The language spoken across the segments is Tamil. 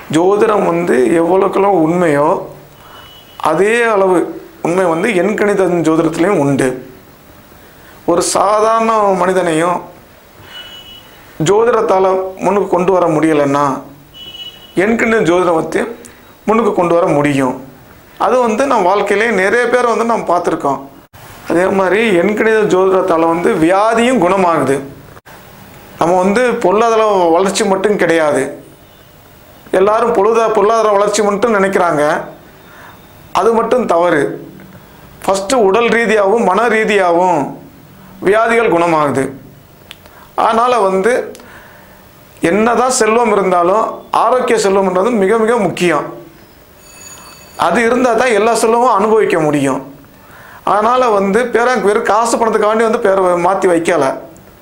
ஜோதிடம் வந்து எவ்வளோக்கெல்லாம் உண்மையோ அதே அளவு உண்மை வந்து எண்கணித ஜோதிடத்துலேயும் உண்டு ஒரு சாதாரண மனிதனையும் ஜோதிடத்தால் முன்னுக்கு கொண்டு வர முடியலைன்னா எண்கணித ஜோதிடம் வச்சு முன்னுக்கு கொண்டு வர முடியும் அது வந்து நம்ம வாழ்க்கையிலே நிறைய பேர் வந்து நம்ம பார்த்துருக்கோம் அதே மாதிரி எண்கணித ஜோதிடத்தால் வந்து வியாதியும் குணமாகுது நம்ம வந்து பொருளாதார வளர்ச்சி மட்டும் கிடையாது எல்லாரும் பொழுத பொருளாதார வளர்ச்சி மட்டும் நினைக்கிறாங்க அது மட்டும் தவறு ஃபஸ்ட்டு உடல் ரீதியாகவும் மன ரீதியாகவும் வியாதிகள் குணமாகுது அதனால் வந்து என்னதான் செல்வம் இருந்தாலும் ஆரோக்கிய செல்வம்ன்றது மிக மிக முக்கியம் அது இருந்தால் தான் எல்லா செல்வமும் அனுபவிக்க முடியும் அதனால் வந்து பேர வெறும் காசு பணத்துக்காண்டி வந்து பேரை மாற்றி வைக்கலை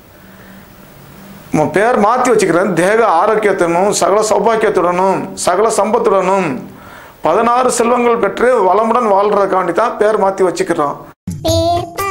நம்ம பேர் மாற்றி வச்சுக்கிறேன் தேக ஆரோக்கியத்துடனும் சகல சௌபாக்கியத்துடனும் சகல சம்பத்துடனும் பதினாறு செல்வங்கள் பெற்று வளமுடன் வாழ்றதுக்காண்டி தான் பேர் மாற்றி வச்சுக்கிறோம் பேர்